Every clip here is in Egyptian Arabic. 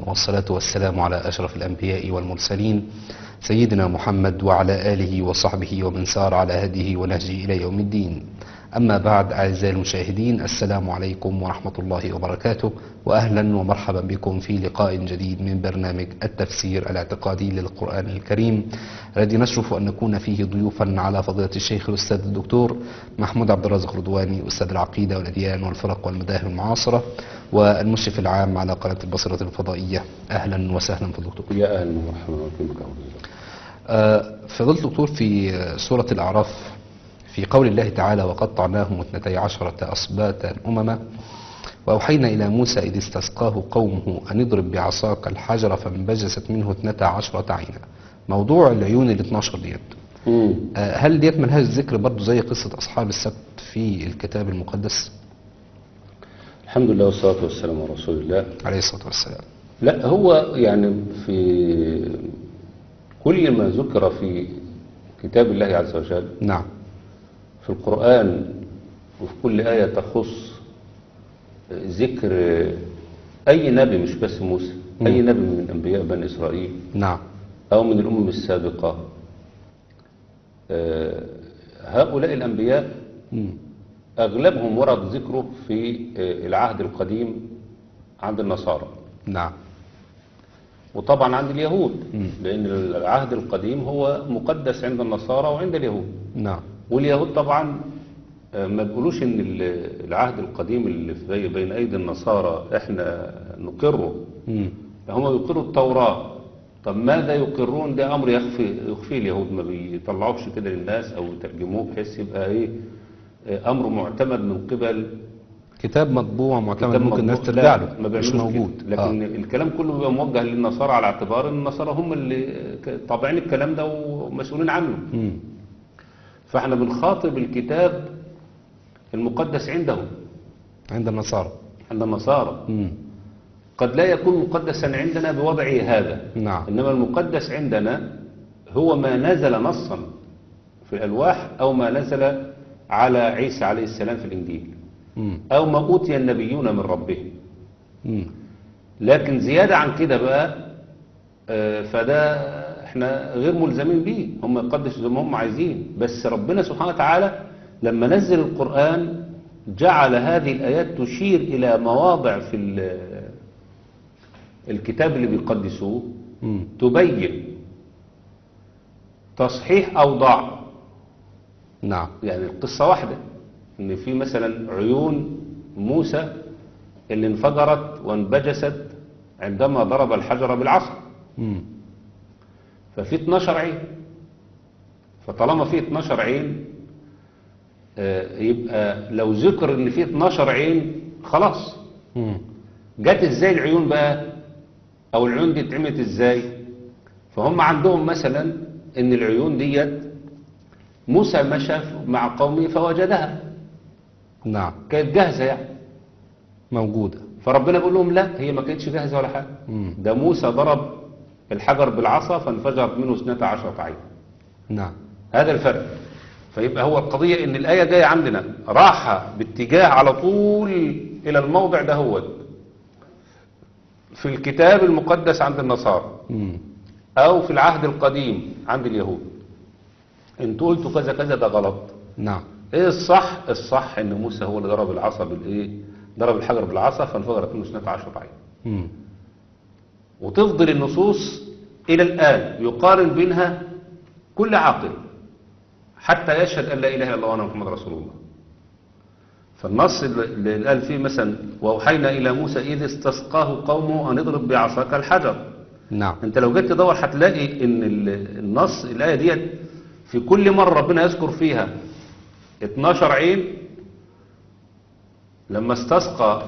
والصلاة والسلام على أشرف الأنبياء والمرسلين سيدنا محمد وعلى آله وصحبه ومن سار على هديه ونهجه إلى يوم الدين أما بعد أعزائي المشاهدين السلام عليكم ورحمة الله وبركاته وأهلا ومرحبا بكم في لقاء جديد من برنامج التفسير الاعتقادي للقرآن الكريم الذي نشرف أن نكون فيه ضيوفا على فضيلة الشيخ الأستاذ الدكتور محمود عبد الرازق رضواني أستاذ العقيدة والأديان والفرق والمذاهب المعاصرة والمشرف العام على قناة البصرة الفضائية أهلا وسهلا في الدكتور يا اهلا ومرحبا بكم كرم آه، فضيلة الدكتور في سورة الأعراف في قول الله تعالى وقطعناهم اثنتي عشرة أصباتا أمما وأوحينا إلى موسى إذ استسقاه قومه أن اضرب بعصاك الحجر فانبجست منه اثنتا عشرة عينا موضوع العيون ال 12 ديت مم. آه، هل ديت ملهاش ذكر برضه زي قصة أصحاب السبت في الكتاب المقدس الحمد لله والصلاة والسلام على رسول الله عليه الصلاة والسلام لا هو يعني في كل ما ذكر في كتاب الله عز وجل نعم في القرآن وفي كل آية تخص ذكر أي نبي مش بس موسى أي نبي من أنبياء بني إسرائيل نعم أو من الأمم السابقة آه، هؤلاء الأنبياء مم. أغلبهم ورد ذكره في آه، العهد القديم عند النصارى نعم وطبعا عند اليهود مم. لأن العهد القديم هو مقدس عند النصارى وعند اليهود نعم واليهود طبعا آه، ما بيقولوش ان ال- العهد القديم اللي في بي- بين ايدي النصارى احنا نقره مم. هم يقروا التوراة طب ماذا يقرون ده امر يخفي يخفيه اليهود ما بيطلعوش كده للناس او يترجموه بحيث يبقى ايه آه، امر معتمد من قبل كتاب مطبوع معتمد كتاب ممكن الناس مطبوع. ترجع لا، له ما مش بيعملوش كده. موجود لكن آه. الكلام كله بيبقى موجه للنصارى على اعتبار ان النصارى هم اللي ك- طابعين الكلام ده ومسؤولين عنه مم. فاحنا بنخاطب الكتاب المقدس عندهم عند النصارى عند النصارى مم. قد لا يكون مقدسا عندنا بوضعه هذا نعم إنما المقدس عندنا هو ما نزل نصا في الألواح أو ما نزل على عيسى عليه السلام في الإنجيل مم. أو ما أوتي النبيون من ربهم مم. لكن زيادة عن كده بقى آه، فده احنا غير ملزمين بيه هم يقدسوا زي ما هم عايزين بس ربنا سبحانه وتعالى لما نزل القرآن جعل هذه الآيات تشير إلى مواضع في ال- الكتاب اللي بيقدسوه مم. تبين تصحيح أو ضعف نعم يعني القصة واحدة إن في مثلا عيون موسى اللي انفجرت وانبجست عندما ضرب الحجر بالعصا مم. ففي 12 عين فطالما في 12 عين آه، يبقى لو ذكر ان في 12 عين خلاص مم. جت ازاي العيون بقى او العيون دي اتعملت ازاي فهم عندهم مثلا ان العيون ديت موسى مشى مع قومه فوجدها نعم كانت جاهزة يعني موجودة فربنا بيقول لهم لا هي ما كانتش جاهزة ولا حاجة مم. ده موسى ضرب الحجر بالعصا فانفجرت منه اثنتا عشرة عين نعم هذا الفرق فيبقى هو القضية ان الآية جاية عندنا راحة باتجاه على طول إلى الموضع ده هو في الكتاب المقدس عند النصارى مم. أو في العهد القديم عند اليهود انتوا قلتوا كذا كذا ده غلط نعم ايه الصح الصح ان موسى هو اللي ضرب العصا بالايه ضرب الحجر بالعصا فانفجرت منه اثنتا عشرة عين مم. وتفضل النصوص إلى الآن يقارن بينها كل عاقل حتى يشهد أن لا إله إلا الله وأنا محمد رسول الله فالنص اللي قال فيه مثلا وأوحينا إلى موسى إذ استسقاه قومه أن اضرب بعصاك الحجر نعم أنت لو جيت تدور هتلاقي إن ال- النص الآية ديت في كل مرة ربنا يذكر فيها 12 عين لما استسقى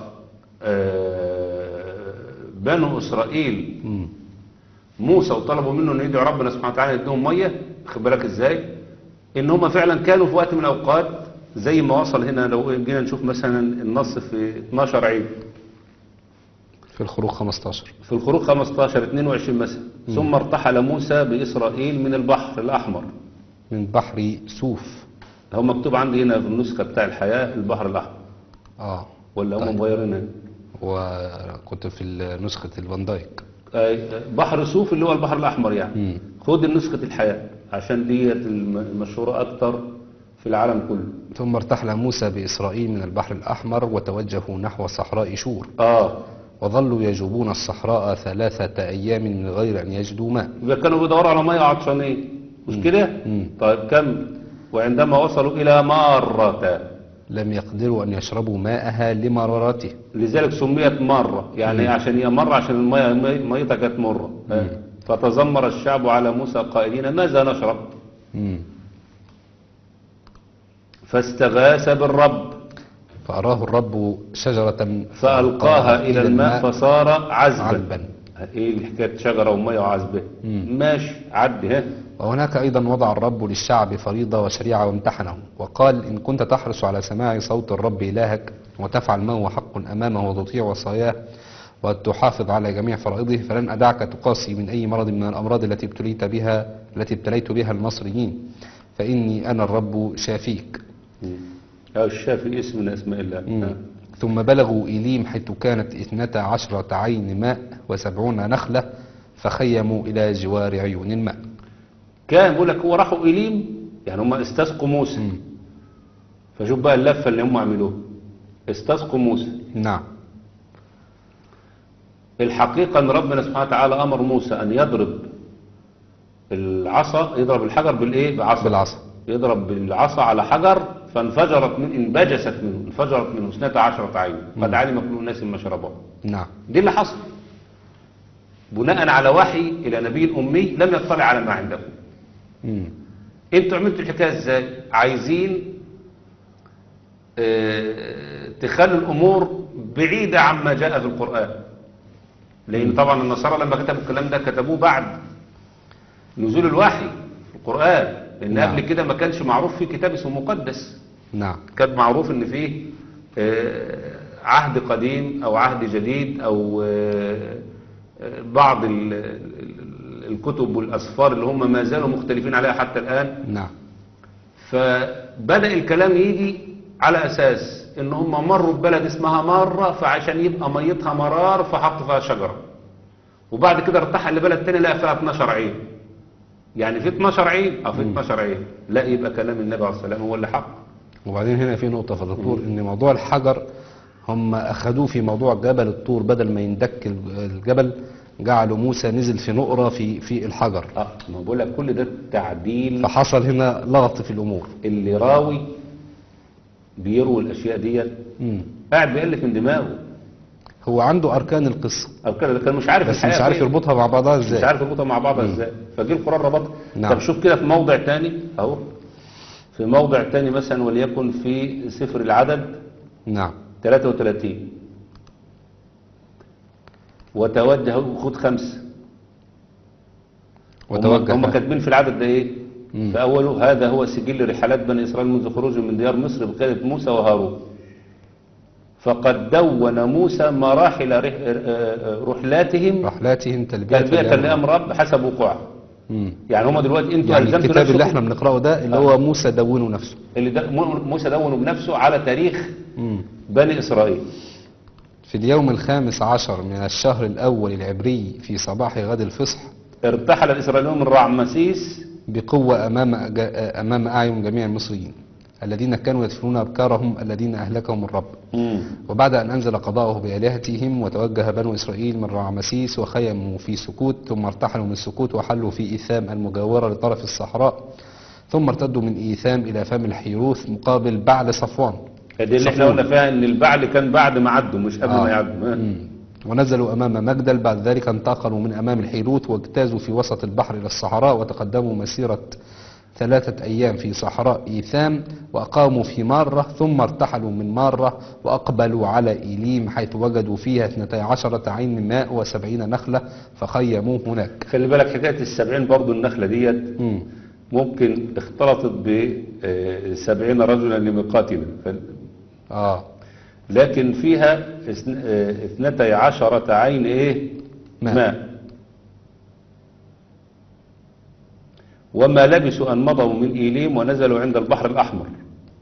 آه، بنو إسرائيل مم. موسى وطلبوا منه ان يدعوا ربنا سبحانه وتعالى يديهم ميه خد بالك ازاي ان هم فعلا كانوا في وقت من الاوقات زي ما وصل هنا لو جينا نشوف مثلا النص في 12 عيد في الخروج 15 في الخروج 15 22 مثلا ثم ارتحل موسى باسرائيل من البحر الاحمر من بحر سوف هو مكتوب عندي هنا في النسخه بتاع الحياه البحر الاحمر اه ولا هم طيب. مغيرينها وكنت في نسخة الفان دايك آه، بحر سوف اللي هو البحر الأحمر يعني مم. خد نسخة الحياة عشان ديت الم- المشهورة أكتر في العالم كله ثم ارتحل موسى بإسرائيل من البحر الأحمر وتوجهوا نحو صحراء شور آه وظلوا يجوبون الصحراء ثلاثة أيام من غير أن يجدوا ماء يبقى كانوا بيدوروا على مية عطشانين مش كده؟ مم. طيب كم وعندما وصلوا إلى مارة لم يقدروا أن يشربوا ماءها لمرارته لذلك سميت مرة يعني عشان هي مرة عشان المية مي- ميتها كانت مرة فتذمر الشعب على موسى قائلين ماذا نشرب مم. فاستغاث بالرب فأراه الرب شجرة فألقاها إلى الماء فصار عذبا عذبا ايه الحكاية شجرة ومية وعذبة ماشي عدي ها وهناك أيضا وضع الرب للشعب فريضة وشريعة وامتحنه وقال إن كنت تحرص على سماع صوت الرب إلهك وتفعل ما هو حق أمامه وتطيع وصاياه وتحافظ على جميع فرائضه فلن أدعك تقاسي من أي مرض من الأمراض التي ابتليت بها التي ابتليت بها المصريين فإني أنا الرب شافيك أو الشافي اسم من أسماء الله ها. ثم بلغوا إليم حيث كانت اثنتا عشرة عين ماء وسبعون نخلة فخيموا إلى جوار عيون الماء كان بيقول لك هو راحوا إليم يعني هم استسقوا موسى فشوف بقى اللفة اللي هم عملوها استسقوا موسى نعم الحقيقة أن ربنا سبحانه وتعالى أمر موسى أن يضرب العصا يضرب الحجر بالإيه؟ بعصا بالعصا. يضرب بالعصا على حجر فانفجرت من انبجست منه انفجرت منه اثنتا عشرة عين قد علم كل الناس ما شربوه نعم دي اللي حصل بناء على وحي إلى نبي أمي لم يطلع على ما عنده مم. انتوا عملتوا الحكايه ازاي عايزين اه تخلوا الامور بعيده عما جاء في القران لان طبعا النصارى لما كتبوا الكلام ده كتبوه بعد نزول الوحي في القران لان نعم. قبل كده ما كانش معروف في كتاب اسمه مقدس نعم كان معروف ان فيه آه، عهد قديم او عهد جديد او آه، آه، بعض ال- ال- الكتب والاسفار اللي هم ما زالوا مختلفين عليها حتى الان نعم فبدأ الكلام يجي على أساس إن هم مروا ببلد اسمها مرة فعشان يبقى ميتها مرار فحطوا فيها شجرة وبعد كده ارتحل لبلد تاني لقى فيها 12 عين يعني في 12 عين أو في 12 عين لا يبقى كلام النبي عليه السلام هو اللي حق وبعدين هنا في نقطة في الدكتور ان موضوع الحجر هم اخذوه في موضوع جبل الطور بدل ما يندك الجبل جعلوا موسى نزل في نقرة في في الحجر اه ما بقول لك كل ده تعديل فحصل هنا لغط في الامور اللي راوي بيروي الاشياء ديت مم. قاعد بيألف من دماغه هو عنده اركان القصة او كده كان مش عارف بس الحقيقة مش عارف فين. يربطها مع بعضها مش ازاي عارف يربطها مع بعضها ازاي فجه القرآن ربطها نعم. طب شوف كده في موضع تاني اهو في موضع تاني مثلا وليكن في سفر العدد نعم 33 وتوجه خد خمسة وتوجه هم كاتبين في العدد ده ايه مم. في اوله هذا هو سجل رحلات بني اسرائيل منذ خروجهم من ديار مصر بقيادة موسى وهارون فقد دون موسى مراحل رح- آه، آه، رحلاتهم رحلاتهم تلبية تلبية لأمر. لأمر رب حسب وقوعها مم. يعني هم دلوقتي انتوا يعني ألزمتوا الكتاب اللي نفسكم- احنا بنقرأه ده اللي هو موسى دونه نفسه اللي ده مو- موسى دونه بنفسه على تاريخ مم. بني إسرائيل في اليوم الخامس عشر من الشهر الأول العبري في صباح غد الفصح ارتحل الإسرائيليون من رعمسيس بقوة أمام أج- أمام أعين جميع المصريين الذين كانوا يدفنون أبكارهم الذين أهلكهم الرب وبعد أن أنزل قضاءه بآلهتهم وتوجه بنو إسرائيل من رعمسيس وخيموا في سكوت ثم ارتحلوا من سكوت وحلوا في إيثام المجاورة لطرف الصحراء ثم ارتدوا من إيثام إلى فم الحيروث مقابل بعل صفوان دي اللي احنا صفون. قلنا فيها ان البعل كان بعد ما عدوا مش قبل آه. ما يعدوا ها؟ مم. ونزلوا أمام مجدل بعد ذلك انتقلوا من أمام الحيروت واجتازوا في وسط البحر إلى الصحراء وتقدموا مسيرة ثلاثة أيام في صحراء إيثام وأقاموا في مارة ثم ارتحلوا من مارة وأقبلوا على إيليم حيث وجدوا فيها اثنتي عشرة عين ماء وسبعين نخلة فخيموا هناك خلي بالك حكاية السبعين برضو النخلة ديت مم. ممكن اختلطت بسبعين رجلا لميقاتنا ف- آه لكن فيها اثن- اه، اثنتي عشرة عين ايه ماء. ماء وما لبثوا أن مضوا من إيليم ونزلوا عند البحر الأحمر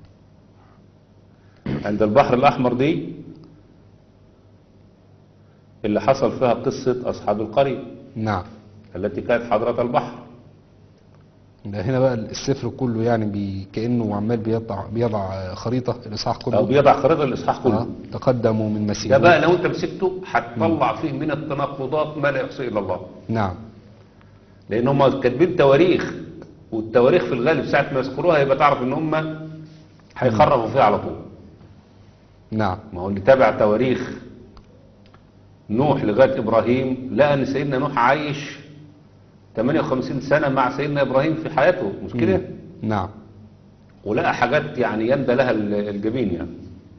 عند البحر الأحمر دي اللي حصل فيها قصة أصحاب القرية نعم التي كانت حضرة البحر ده هنا بقى السفر كله يعني بي كأنه عمال بيضع بيضع خريطة الإصحاح أو كله بيضع خريطة الإصحاح آه. كله تقدموا من ده مسيره بقى لو أنت مسكته هتطلع فيه من التناقضات ما لا يحصي إلا الله نعم لأن هم كاتبين تواريخ والتواريخ في الغالب ساعة ما يذكروها يبقى تعرف إن هم هيخرفوا فيها على طول نعم ما هو اللي تابع تواريخ نوح لغاية إبراهيم لقى أن سيدنا نوح عايش 58 سنة مع سيدنا إبراهيم في حياته مش كده؟ نعم ولقى حاجات يعني يندى لها ال- الجبين يعني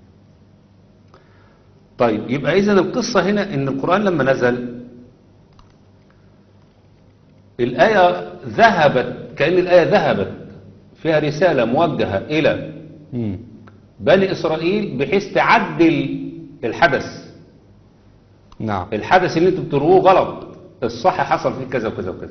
طيب يبقى إذا القصة هنا إن القرآن لما نزل الآية ذهبت كأن الآية ذهبت فيها رسالة موجهة إلى مم. بني إسرائيل بحيث تعدل الحدث نعم الحدث اللي انتوا بتروه غلط الصح حصل فيه كذا وكذا وكذا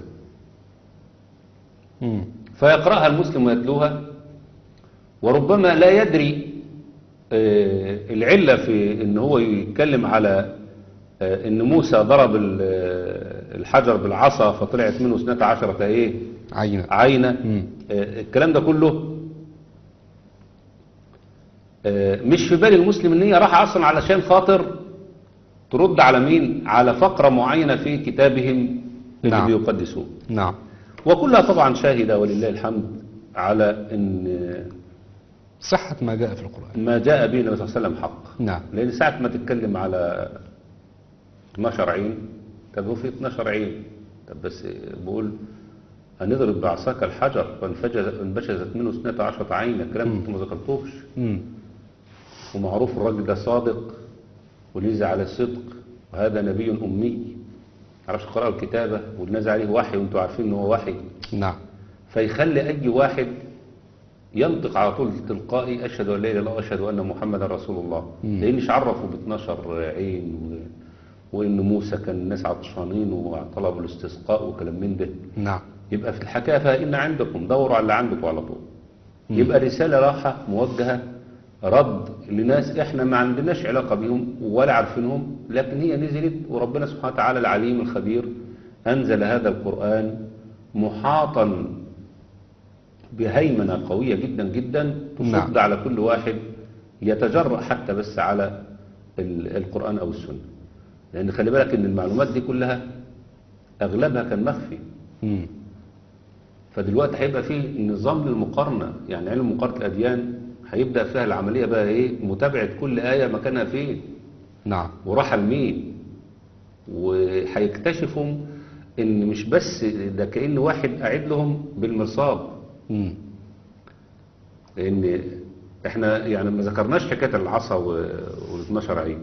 مم. فيقرأها المسلم ويتلوها وربما لا يدري آه، العلة في ان هو يتكلم على آه، ان موسى ضرب ال- آه، الحجر بالعصا فطلعت منه اثنتا عشرة ايه عينة عينة مم. آه، الكلام ده كله آه، مش في بال المسلم ان هي راح اصلا علشان خاطر ترد على مين على فقرة معينة في كتابهم اللي نعم. بيقدسوه نعم وكلها طبعا شاهدة ولله الحمد على ان صحة ما جاء في القرآن ما جاء به النبي صلى الله عليه وسلم حق نعم لان ساعة ما تتكلم على 12 عين طب هو في 12 عين طب بس بقول هنضرب بعصاك الحجر فانفجز- فانبجزت منه 12 عين الكلام ده انتم ما ذكرتوش مم. ومعروف الراجل ده صادق وليس على الصدق وهذا نبي أمي معرفش قرأوا الكتابة والناس عليه وحي وانتوا عارفين ان هو وحي نعم فيخلي أي واحد ينطق على طول تلقائي أشهد أن لا إله إلا الله وأشهد أن محمدا رسول الله مم. لأنش عرفوا ب 12 عين و... وإن موسى كان الناس عطشانين وطلبوا الاستسقاء وكلام من ده نعم يبقى في الحكاية فإن عندكم دوروا على اللي عندكم على طول مم. يبقى رسالة راحة موجهة رد لناس احنا ما عندناش علاقة بهم ولا عارفينهم لكن هي نزلت وربنا سبحانه وتعالى العليم الخبير أنزل هذا القرآن محاطا بهيمنة قوية جدا جدا تصد نعم. على كل واحد يتجرأ حتى بس على ال- القرآن أو السنة لأن خلي بالك إن المعلومات دي كلها أغلبها كان مخفي مم. فدلوقتي هيبقى فيه نظام للمقارنة يعني علم مقارنة الأديان هيبدأ فيها العملية بقى إيه متابعة كل آية مكانها فين نعم وراح لمين وهيكتشفوا إن مش بس ده كأن واحد قاعد لهم بالمرصاد مم. لأن إحنا يعني ما ذكرناش حكاية العصا وال 12 عين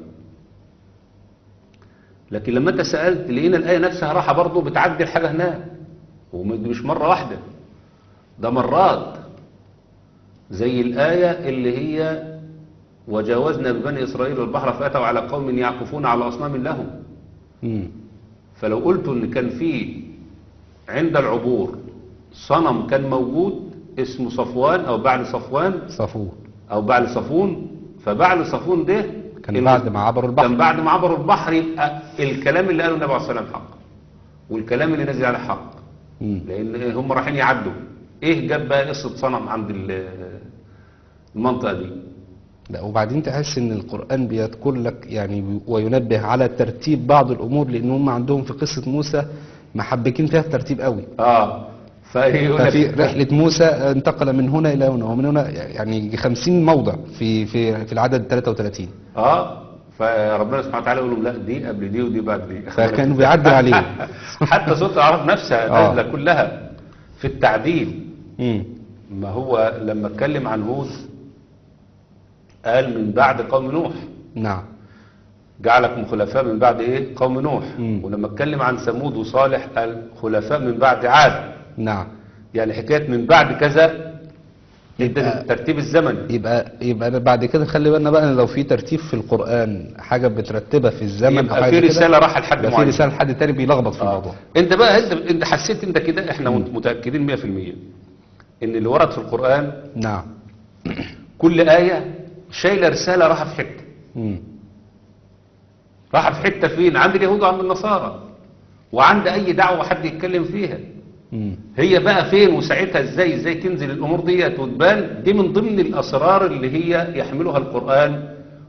لكن لما أنت سألت لقينا الآية نفسها راحة برضه بتعدل حاجة هناك ومش مرة واحدة ده مرات زي الآية اللي هي وجاوزنا ببني إسرائيل البحر فأتوا على قوم يعكفون على أصنام لهم مم. فلو قلت إن كان في عند العبور صنم كان موجود اسمه صفوان أو بعل صفوان صفور أو بعل صفون فبعل صفون ده كان الم- بعد ما عبروا البحر كان بعد ما عبروا البحر يبقى الكلام اللي قاله النبي عليه الصلاة والسلام حق والكلام اللي نزل عليه حق مم. لان هم رايحين يعدوا ايه جاب بقى قصه صنم عند ال- المنطقه دي لا وبعدين تحس ان القرآن بيذكر لك يعني بي- وينبه على ترتيب بعض الامور لان هم عندهم في قصة موسى محبكين فيها الترتيب قوي اه فيقول ففي لك رحلة موسى انتقل من هنا الى هنا ومن هنا يعني 50 موضع في في في العدد 33 اه فربنا سبحانه وتعالى يقول لهم لا دي قبل دي ودي بعد دي فكانوا بيعدل عليهم حتى صوت الاعراف نفسها آه. نازله كلها في التعديل مم. ما هو لما اتكلم عن هود قال من بعد قوم نوح نعم جعلكم خلفاء من بعد ايه قوم نوح مم. ولما اتكلم عن ثمود وصالح قال خلفاء من بعد عاد نعم يعني حكاية من بعد كذا ده الترتيب الزمني يبقى يبقى أنا بعد كده خلي بالنا بقى إن لو في ترتيب في القرآن حاجة مترتبة في الزمن أو يبقى حاجة في كده، رسالة راحة لحد يبقى في معين رسالة لحد تاني بيلخبط في آه. الموضوع انت بقى انت انت حسيت انت كده احنا متأكدين 100% ان اللي ورد في القرآن نعم كل آية شايلة رسالة راحة في حتة مم. راح في حتة فين عند اليهود وعند النصارى وعند أي دعوة حد يتكلم فيها مم. هي بقى فين وساعتها ازاي ازاي تنزل الامور ديت وتبان دي من ضمن الاسرار اللي هي يحملها القران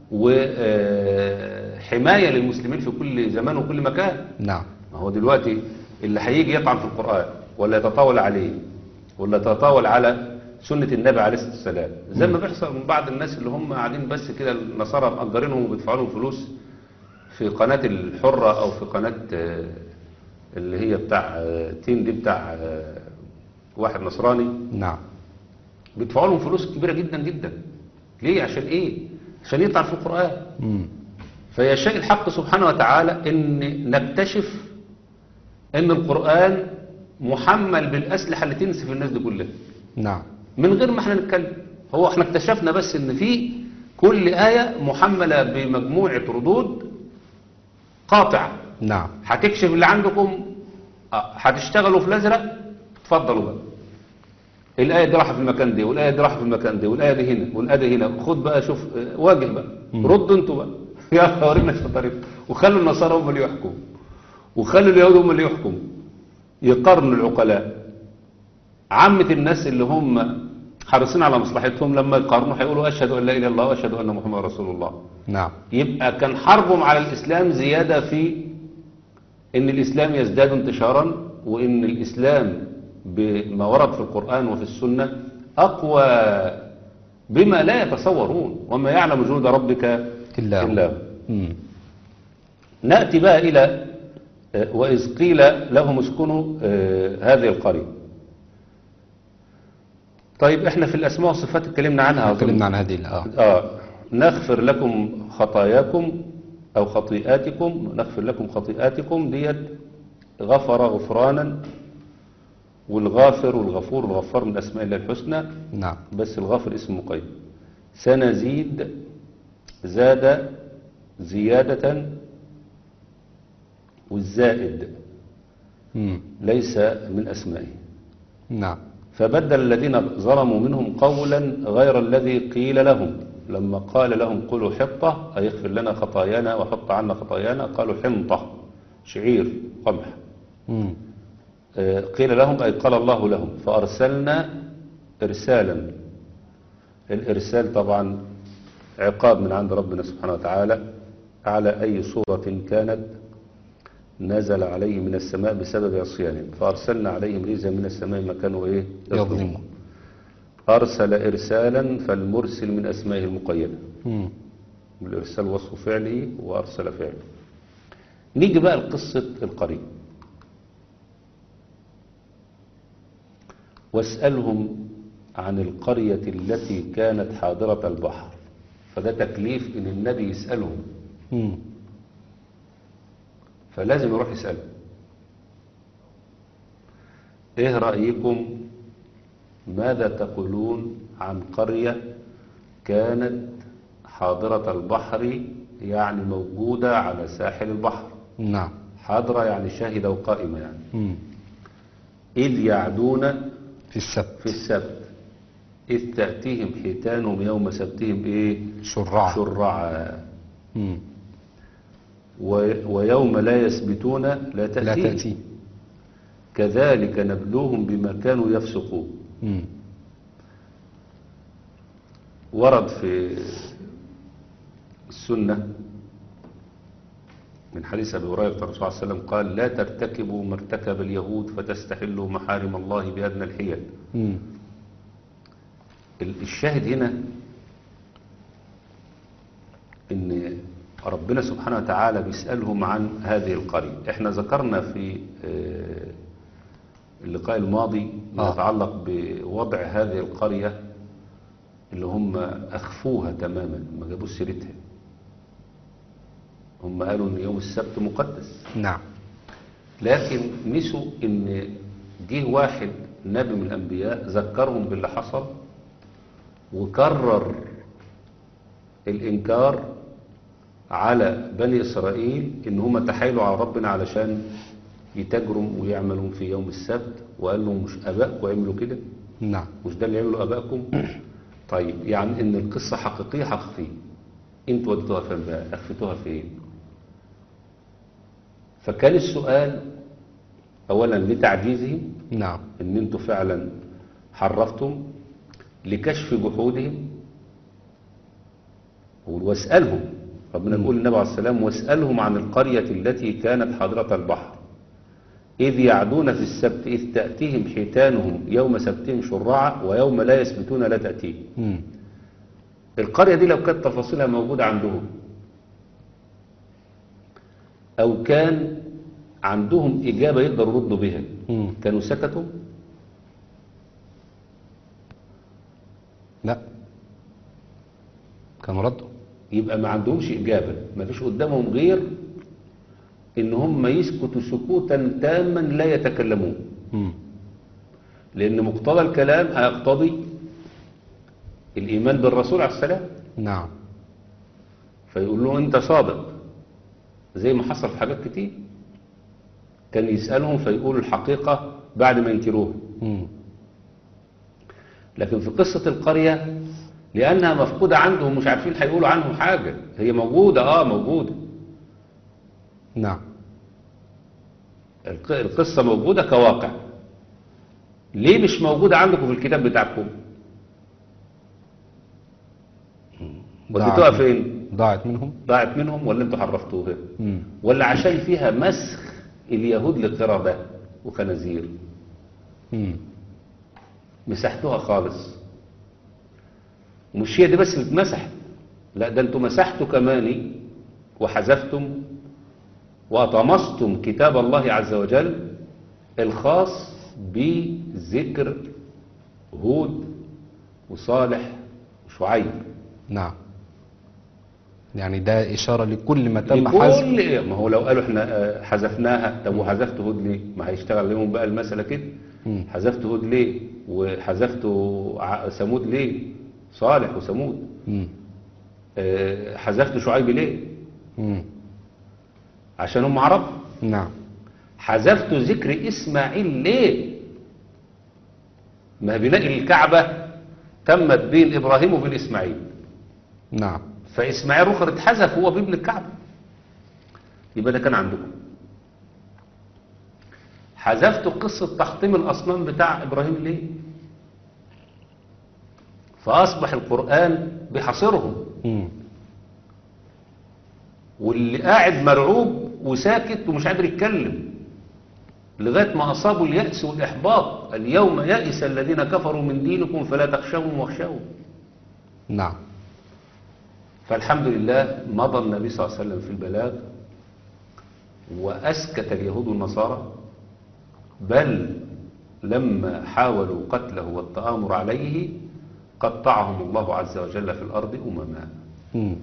وحمايه للمسلمين في كل زمان وكل مكان نعم ما هو دلوقتي اللي هيجي يطعن في القران ولا يتطاول عليه ولا يتطاول على سنه النبي عليه الصلاه والسلام زي ما بيحصل من بعض الناس اللي هم قاعدين بس كده النصارى مأجرينهم وبيدفعوا لهم فلوس في قناه الحره او في قناه آه، اللي هي بتاع آه، تين دي بتاع آه، واحد نصراني نعم بيدفعوا لهم فلوس كبيرة جدا جدا ليه عشان ايه عشان يطعن في القرآن مم. فيشاء الحق سبحانه وتعالى ان نكتشف ان القرآن محمل بالأسلحة اللي تنسف الناس دي كلها نعم من غير ما احنا نتكلم هو احنا اكتشفنا بس ان في كل آية محملة بمجموعة ردود قاطعة نعم هتكشف اللي عندكم آه، هتشتغلوا في الازرق اتفضلوا بقى الايه دي رايحه في المكان ده والايه دي رايحه في المكان ده والايه دي هنا والايه دي هنا خد بقى شوف آه، واجه بقى ردوا انتوا بقى يلا ورينا الشطارين وخلوا النصارى هم اللي يحكموا وخلوا اليهود هم اللي يحكموا يقارنوا العقلاء عامة الناس اللي هم حريصين على مصلحتهم لما يقارنوا هيقولوا اشهد ان لا اله الا الله واشهد ان محمد رسول الله نعم يبقى كان حربهم على الإسلام زيادة في إن الإسلام يزداد انتشارا وإن الإسلام بما ورد في القرآن وفي السنة أقوى بما لا يتصورون وما يعلم جنود ربك إلا هو. إلا هو. مم. نأتي بقى إلى آه، وإذ قيل لهم اسكنوا آه، هذه القرية طيب احنا في الأسماء والصفات اتكلمنا عنها أظن. تكلمنا عن هذه الآه آه نغفر لكم خطاياكم أو خطيئاتكم نغفر لكم خطيئاتكم ديت غفر غفرانا والغافر والغفور والغفار من أسماء الله الحسنى نعم بس الغافر اسم مقيد سنزيد زاد زيادة والزائد مم. ليس من أسمائه نعم فبدل الذين ظلموا منهم قولا غير الذي قيل لهم لما قال لهم قولوا حطة أي اغفر لنا خطايانا وحط عنا خطايانا قالوا حنطة شعير قمح مم. آه، قيل لهم أي قال الله لهم فأرسلنا إرسالا الإرسال طبعا عقاب من عند ربنا سبحانه وتعالى على أي صورة كانت نزل عليه من السماء بسبب عصيانهم فأرسلنا عليهم ريزا من السماء ما كانوا إيه يظلمون أرسل إرسالا فالمرسل من أسمائه المقيدة مم. الإرسال وصف فعله وأرسل فعله نيجي بقى لقصة القريب واسألهم عن القرية التي كانت حاضرة البحر فده تكليف إن النبي يسألهم مم. فلازم يروح يسأله ايه رأيكم ماذا تقولون عن قرية كانت حاضرة البحر يعني موجودة على ساحل البحر نعم حاضرة يعني شاهدة وقائمة يعني مم. إذ يعدون في السبت في السبت إذ تأتيهم حيتانهم يوم سبتهم إيه شرعا شرعا مم. و- ويوم لا يسبتون لا لا تأتيهم تأتي كذلك نبلوهم بما كانوا يفسقون مم. ورد في السنة من حديث أبي هريرة الرسول صلى الله عليه وسلم قال لا ترتكبوا ما ارتكب اليهود فتستحلوا محارم الله بأدنى الحيل مم. ال- الشاهد هنا ان ربنا سبحانه وتعالى بيسألهم عن هذه القرية احنا ذكرنا في آه، اللقاء الماضي ما آه. يتعلق بوضع هذه القرية اللي هم أخفوها تماما ما جابوش سيرتها هم قالوا ان يوم السبت مقدس نعم لكن نسوا ان جه واحد نبي من الانبياء ذكرهم باللي حصل وكرر الانكار على بني اسرائيل ان هم تحايلوا على ربنا علشان يتاجروا ويعملوا في يوم السبت وقال لهم مش ابائكم يعملوا كده نعم مش ده اللي يعملوا ابائكم طيب يعني ان القصه حقيقيه حقيقيه انتوا وديتوها فين بقى اخفتوها فين فكان السؤال اولا لتعجيزهم نعم ان انتوا فعلا حرفتم لكشف جحودهم واسألهم ربنا يقول للنبي عليه السلام واسألهم عن القرية التي كانت حاضرة البحر إذ يعدون في السبت إذ تأتيهم حيتانهم يوم سبتهم شرعا ويوم لا يسبتون لا تأتيهم مم. القرية دي لو كانت تفاصيلها موجودة عندهم أو كان عندهم إجابة يقدروا يردوا بها مم. كانوا سكتوا لا كانوا ردوا يبقى ما عندهمش إجابة ما فيش قدامهم غير إن هم يسكتوا سكوتا تاما لا يتكلمون مم. لأن مقتضى الكلام هيقتضي الإيمان بالرسول عليه السلام نعم فيقول له أنت صادق زي ما حصل في حاجات كتير كان يسألهم فيقولوا الحقيقة بعد ما ينكروها مم. لكن في قصة القرية لأنها مفقودة عندهم مش عارفين هيقولوا عنهم حاجة هي موجودة آه موجودة نعم الق- القصة موجودة كواقع ليه مش موجودة عندكم في الكتاب بتاعكم وديتوها ضاعت فين ضاعت منهم ضاعت منهم ولا انتوا حرفتوها مم. ولا عشان فيها مسخ اليهود لقردة وخنازير مم. مسحتوها خالص ومش هي دي بس اللي اتمسحت لا ده انتوا مسحتوا كمان وحذفتم وطمستم كتاب الله عز وجل الخاص بذكر هود وصالح وشعيب نعم يعني ده إشارة لكل ما تم حذف لكل ما هو لو قالوا احنا آه، حذفناها طب وحذفت هود ليه ما هيشتغل لهم بقى المسألة كده مم. حذفت هود ليه وحذفت ع- ثمود ليه صالح وثمود مم. آه، حذفت شعيب ليه مم. عشان هم عرب نعم حذفت ذكر اسماعيل ليه ما بنلاقي الكعبة تمت بين ابراهيم وبين اسماعيل نعم فاسماعيل رخر اتحذف هو بابن الكعبة يبقى ده كان عندكم حذفت قصة تحطيم الأصنام بتاع إبراهيم ليه فأصبح القرآن بحصرهم مم. واللي قاعد مرعوب وساكت ومش قادر يتكلم لغاية ما أصابوا اليأس والإحباط اليوم يأس الذين كفروا من دينكم فلا تخشوهم واخشوهم نعم فالحمد لله مضى النبي صلى الله عليه وسلم في البلاغ وأسكت اليهود والنصارى بل لما حاولوا قتله والتآمر عليه قطعهم الله عز وجل في الأرض أمما مم.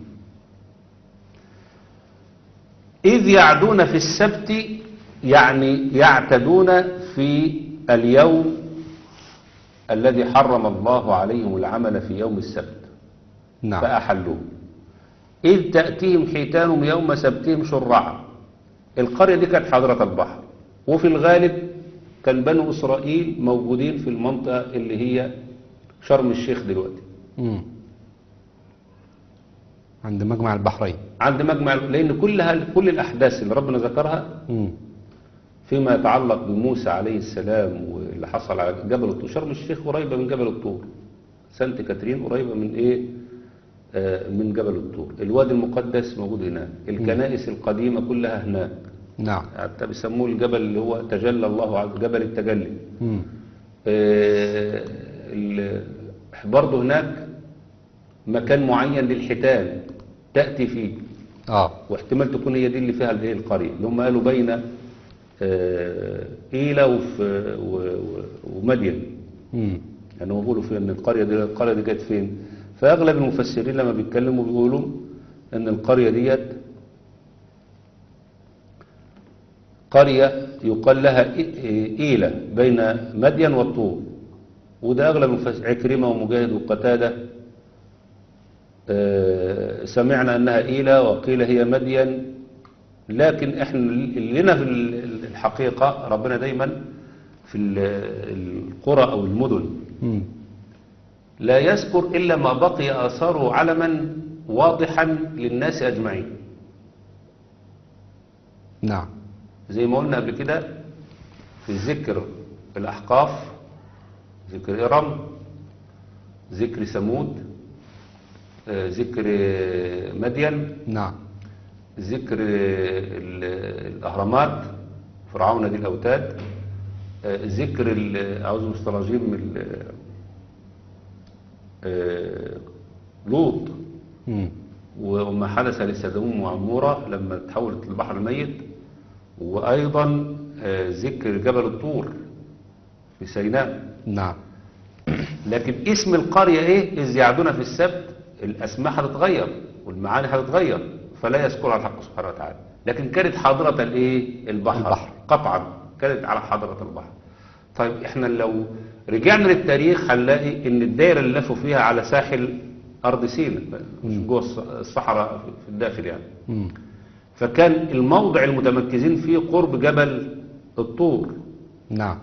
إذ يعدون في السبت يعني يعتدون في اليوم الذي حرم الله عليهم العمل في يوم السبت نعم فأحلوه إذ تأتيهم حيتانهم يوم سبتهم شرعا القرية دي كانت حاضرة البحر وفي الغالب كان بنو إسرائيل موجودين في المنطقة اللي هي شرم الشيخ دلوقتي مم. عند مجمع البحرين عند مجمع لأن كلها كل الأحداث اللي ربنا ذكرها مم. فيما يتعلق بموسى عليه السلام واللي حصل على جبل الطور شرم الشيخ قريبة من جبل الطور سانت كاترين قريبة من ايه آه من جبل الطور الوادي المقدس موجود هناك الكنائس القديمة كلها هناك نعم حتى بيسموه الجبل اللي هو تجلى الله عز جبل التجلي مم. آه ال- برضه هناك مكان معين للحيتان تأتي فيه اه واحتمال تكون هي دي اللي فيها الايه القرية اللي هم قالوا بين آه، إيلة وف- و- و- ومدين مم. يعني هم بيقولوا في ان القرية دي القرية دي كانت فين فأغلب المفسرين لما بيتكلموا بيقولوا ان القرية ديت قرية يقال لها إي- إيلة بين مدين والطور وده أغلب المفسرين عكرمة ومجاهد وقتادة آه، سمعنا أنها إيلة وقيل هي مدين لكن احنا اللي لنا في ال- الحقيقة ربنا دايما في ال- القرى أو المدن مم. لا يذكر إلا ما بقي آثاره علما واضحا للناس أجمعين نعم زي ما قلنا قبل كده في ذكر الأحقاف ذكر إرم ذكر ثمود آه، ذكر آه، مدين نعم ذكر ال- الأهرامات فرعون ذي الأوتاد آه، ذكر ال- أعوذ بالله من الرجيم ال- آه، لوط مم. وما حدث لسدوم وعمورة لما تحولت البحر الميت وأيضا آه، ذكر جبل الطور في سيناء نعم لكن اسم القرية ايه إذ يعدون في السبت الأسماء هتتغير والمعاني هتتغير فلا يذكرها الحق سبحانه وتعالى لكن كانت حاضرة الايه البحر, البحر. قطعا كانت على حضرة البحر طيب احنا لو رجعنا للتاريخ هنلاقي ان الدائرة اللي لفوا فيها على ساحل أرض سيناء مش جوه الص- الصحراء في الداخل يعني مم. فكان الموضع المتمركزين فيه قرب جبل الطور نعم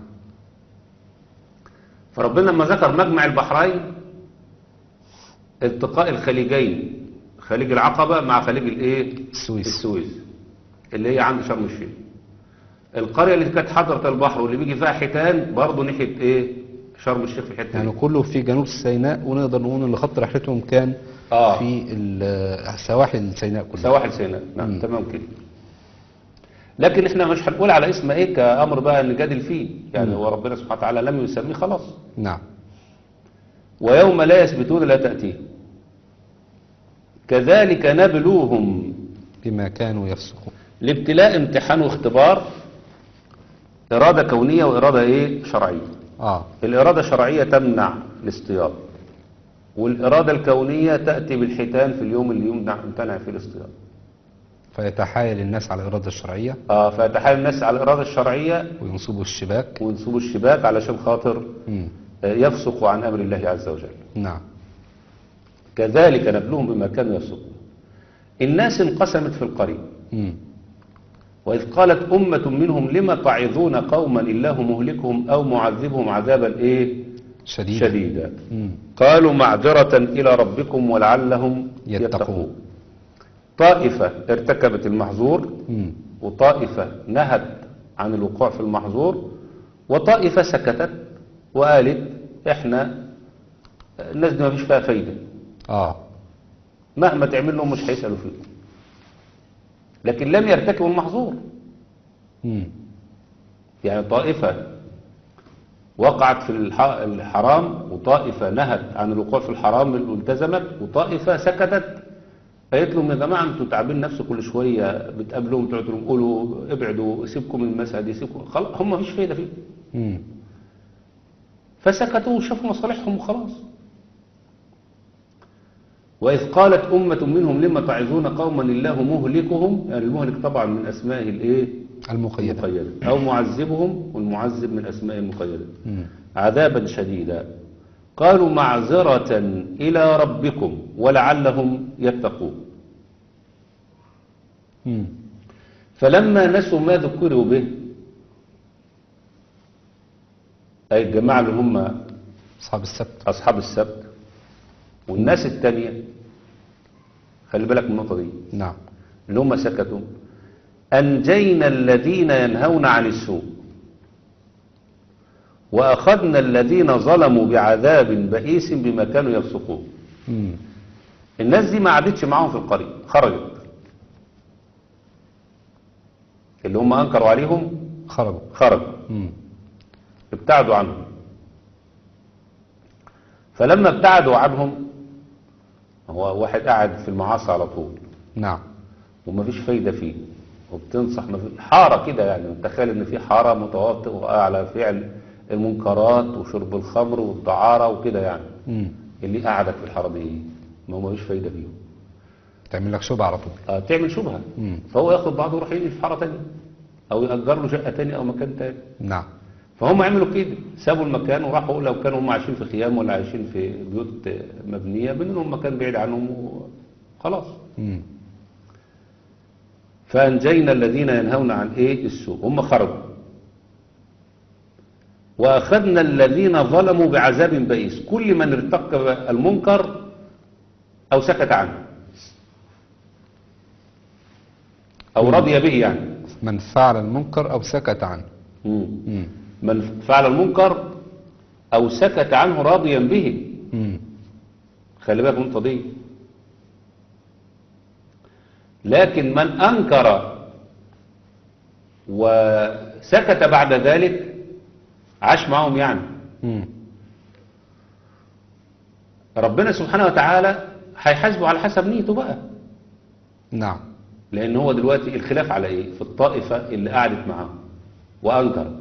فربنا لما ذكر مجمع البحرين التقاء الخليجين خليج العقبة مع خليج الايه السويس. السويس اللي هي عند شرم الشيخ القرية اللي كانت حضرة البحر واللي بيجي فيها حيتان برضه ناحية ايه شرم الشيخ في الحتة يعني دي. كله في جنوب سيناء ونقدر نقول ان خط رحلتهم كان آه. في ال- سواحل سيناء كلها سواحل سيناء نعم مم. تمام كده لكن احنا مش هنقول على اسم ايه كامر بقى نجادل فيه يعني هو ربنا سبحانه وتعالى لم يسميه خلاص نعم ويوم لا يثبتون لا تأتيه كذلك نبلوهم بما كانوا يفسقون الابتلاء امتحان واختبار إرادة كونية وإرادة إيه شرعية اه الإرادة الشرعية تمنع الاصطياد والإرادة الكونية تأتي بالحيتان في اليوم اللي يمنع يمتنع فيه الاصطياد فيتحايل الناس على الإرادة الشرعية آه فيتحايل الناس على الإرادة الشرعية وينصبوا الشباك وينصبوا الشباك علشان خاطر مم. آه، يفسقوا عن أمر الله عز وجل نعم كذلك نبلوهم بما كانوا يفسقون الناس انقسمت في القرية مم. وإذ قالت أمة منهم لما تعظون قوما الله مهلكهم أو معذبهم عذابا إيه شديد شديدا مم. قالوا معذرة إلى ربكم ولعلهم يتقون. يتقون طائفة ارتكبت المحظور مم. وطائفة نهت عن الوقوع في المحظور وطائفة سكتت وقالت احنا الناس دي ما فيش فيها فايدة اه مهما تعمل لهم مش هيسألوا فيه لكن لم يرتكبوا المحظور مم. يعني طائفة وقعت في الح- الحرام وطائفة نهت عن الوقوع في الحرام والتزمت وطائفة سكتت قالت لهم يا جماعة انتوا تعبين نفسكم كل شوية بتقابلوهم تقعدوا لهم قولوا ابعدوا سيبكم من المسألة دي سيبكم خلاص هم مفيش فايدة فيه مم. فسكتوا وشافوا مصالحهم وخلاص وإذ قالت أمة منهم لما تعظون قوما الله مهلكهم يعني المهلك طبعا من أسمائه الإيه المقيدة المقيدة أو معذبهم والمعذب من أسماء المقيدة مم. عذابا شديدا قالوا معذرة إلى ربكم ولعلهم يتقون مم. فلما نسوا ما ذكروا به أي الجماعة اللي هم أصحاب السبت أصحاب السبت والناس التانية خلي بالك من النقطة دي نعم اللي هم سكتوا أنجينا الذين ينهون عن السوء وأخذنا الذين ظلموا بعذاب بئيس بما كانوا يفسقون مم. الناس دي ما عادتش معاهم في القرية خرجت اللي هم أنكروا عليهم خرجوا خرجوا مم. ابتعدوا عنهم فلما ابتعدوا عنهم هو واحد قاعد في المعاصي على طول نعم ومفيش فايدة فيه وبتنصح ما في حارة كده يعني تخيل ان في حارة متواطئة على فعل المنكرات وشرب الخمر والدعارة وكده يعني مم. اللي قعدك في الحارة دي ما هو مفيش فايدة فيه تعمل لك شبه على طول آه تعمل شبهة مم. فهو ياخد بعضه ويروح يجي في حارة تانية او يأجر له شقة تانية او مكان تاني نعم فهم عملوا كده سابوا المكان وراحوا لو كانوا هم عايشين في خيام ولا عايشين في بيوت مبنية بنوا لهم مكان بعيد عنهم وخلاص مم. فأنجينا الذين ينهون عن إيه السوء هم خرجوا وأخذنا الذين ظلموا بعذاب بئيس كل من ارتكب المنكر أو سكت عنه أو رضي به يعني من فعل المنكر أو سكت عنه مم. مم. من فعل المنكر أو سكت عنه راضيا به مم. خلي بالك من النقطة دي لكن من أنكر وسكت بعد ذلك عاش معهم يعني مم. ربنا سبحانه وتعالى هيحاسبه على حسب نيته بقى نعم لأن هو دلوقتي الخلاف على إيه في الطائفة اللي قعدت معاهم وأنكرت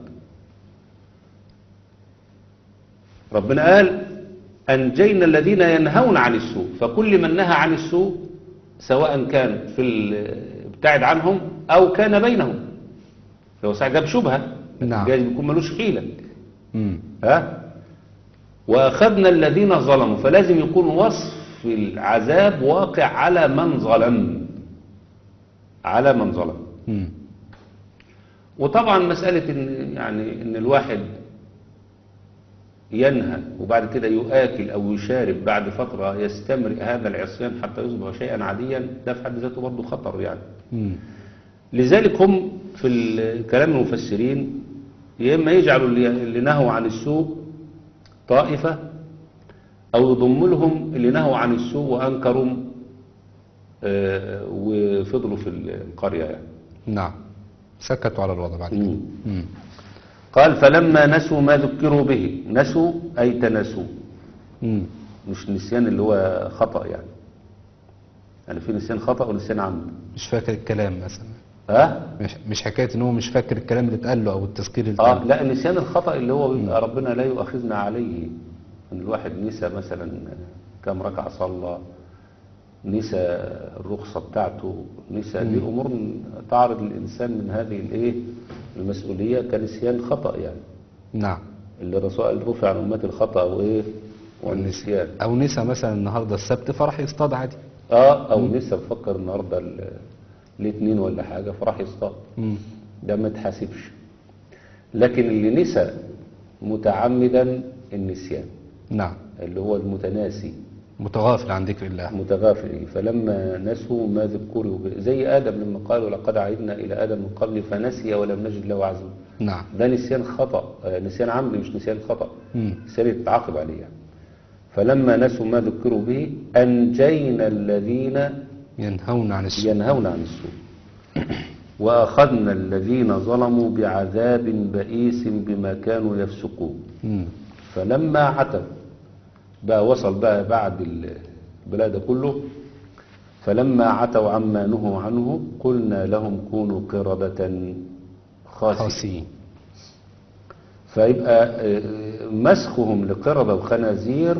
ربنا قال أنجينا الذين ينهون عن السوء فكل من نهى عن السوء سواء كان في ابتعد عنهم أو كان بينهم لو ساعة جاب شبهة نعم. جايز بيكون ملوش حيلة مم. ها وأخذنا الذين ظلموا فلازم يكون وصف العذاب واقع على من ظلم على من ظلم مم. وطبعا مسألة إن يعني إن الواحد ينهى وبعد كده يؤكل أو يشارب بعد فترة يستمر هذا العصيان حتى يصبح شيئا عاديا ده في حد ذاته برضه خطر يعني مم. لذلك هم في ال- كلام المفسرين يا إما يجعلوا اللي اللي نهوا عن السوء طائفة أو يضم لهم اللي نهوا عن السوء وأنكروا آه، وفضلوا في القرية يعني نعم سكتوا على الوضع بعد كده مم. مم. قال فلما نسوا ما ذكروا به نسوا أي تنسوا مم. مش نسيان اللي هو خطأ يعني يعني في نسيان خطأ ونسيان عمد مش فاكر الكلام مثلا ها مش مش حكاية ان هو مش فاكر الكلام اللي اتقال له او التذكير اللي اه اتقال لا النسيان الخطأ اللي هو بيبقى ربنا لا يؤاخذنا عليه ان الواحد نسى مثلا كم ركعة صلى نسى الرخصة بتاعته نسى دي امور تعرض الانسان من هذه الايه المسؤولية كنسيان خطأ يعني نعم اللي الرسول قال رفع عن امتي الخطأ وايه والنسيان او نسى مثلا النهارده السبت فراح يصطاد عادي اه او لسه بفكر النهارده ال- الاثنين ولا حاجه فراح يصطاد مم. ده ما تحاسبش لكن اللي نسى متعمدا النسيان نعم اللي هو المتناسي متغافل عن ذكر الله متغافل فلما نسوا ما ذكروا به زي ادم لما قالوا لقد عهدنا الى ادم من قبل فنسي ولم نجد له عزما نعم ده نسيان خطا آه، نسيان عمد مش نسيان خطا مم. نسيان يتعاقب عليه يعني. فلما نسوا ما ذكروا به انجينا الذين ينهون عن السوء ينهون عن السوء وأخذنا الذين ظلموا بعذاب بئيس بما كانوا يفسقون مم. فلما عتوا بقى وصل بقى بعد البلاد كله فلما عتوا عما نهوا عنه قلنا لهم كونوا قردة خاسئين خاسئين فيبقى آه، مسخهم لقردة وخنازير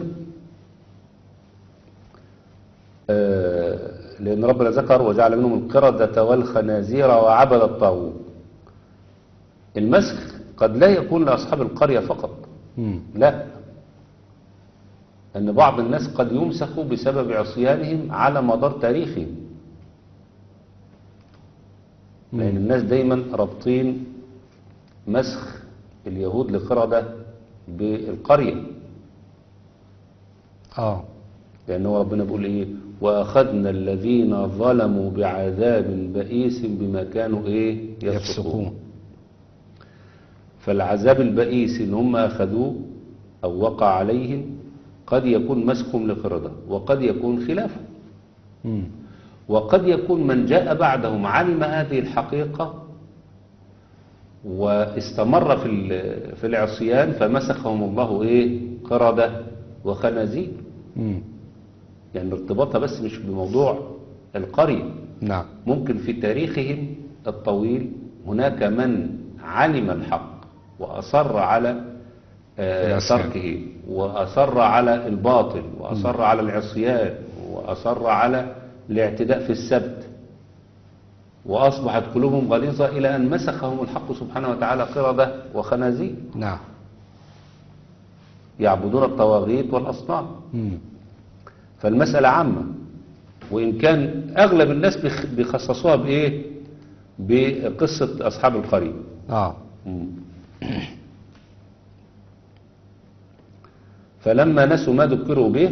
آه، لأن ربنا ذكر وجعل منهم القردة والخنازير وعبد الطاغوت المسخ قد لا يكون لأصحاب القرية فقط مم. لا أن بعض الناس قد يمسخوا بسبب عصيانهم على مدار تاريخهم لأن الناس دايما رابطين مسخ اليهود لقردة بالقرية اه لأن هو ربنا بيقول إيه وأخذنا الذين ظلموا بعذاب بئيس بما كانوا إيه يفسقون فالعذاب البئيس إن هم أخذوه أو وقع عليهم قد يكون مسكهم لقردة وقد يكون خلافه مم. وقد يكون من جاء بعدهم علم هذه الحقيقة واستمر في ال- في العصيان فمسخهم الله ايه قردة وخنازير مم. يعني ارتباطها بس مش بموضوع القرية نعم ممكن في تاريخهم الطويل هناك من علم الحق وأصر على آه، العصيان. تركه وأصر على الباطل وأصر على العصيان وأصر على الاعتداء في السبت وأصبحت قلوبهم غليظة إلى أن مسخهم الحق سبحانه وتعالى قردة وخنازير نعم يعبدون الطواغيت والأصنام مم. فالمسألة عامة وإن كان أغلب الناس بيخ- بيخصصوها بإيه بقصة أصحاب القرية اه فلما نسوا ما ذكروا به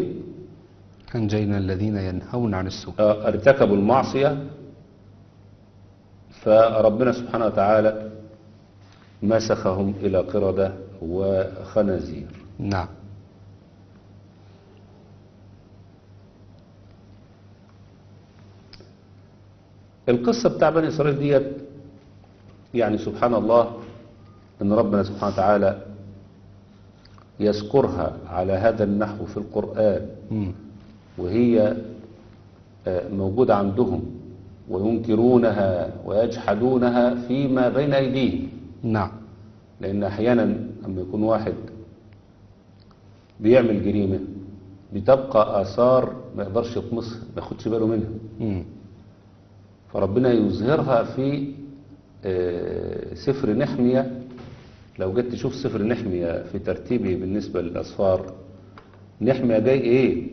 أنجينا الذين ينهون عن السوء آه، ارتكبوا المعصية فربنا سبحانه وتعالى مسخهم إلى قردة وخنازير نعم القصة بتاع بني إسرائيل ديت يعني سبحان الله إن ربنا سبحانه وتعالى يذكرها على هذا النحو في القرآن مم. وهي آه، موجودة عندهم وينكرونها ويجحدونها فيما بين أيديهم نعم لأن أحيانا لما يكون واحد بيعمل جريمة بتبقى آثار ما يقدرش يطمسها ما ياخدش باله منها مم. فربنا يظهرها في آه، سفر نحمية لو جيت تشوف سفر نحمية في ترتيبه بالنسبة للأسفار نحمية جاي إيه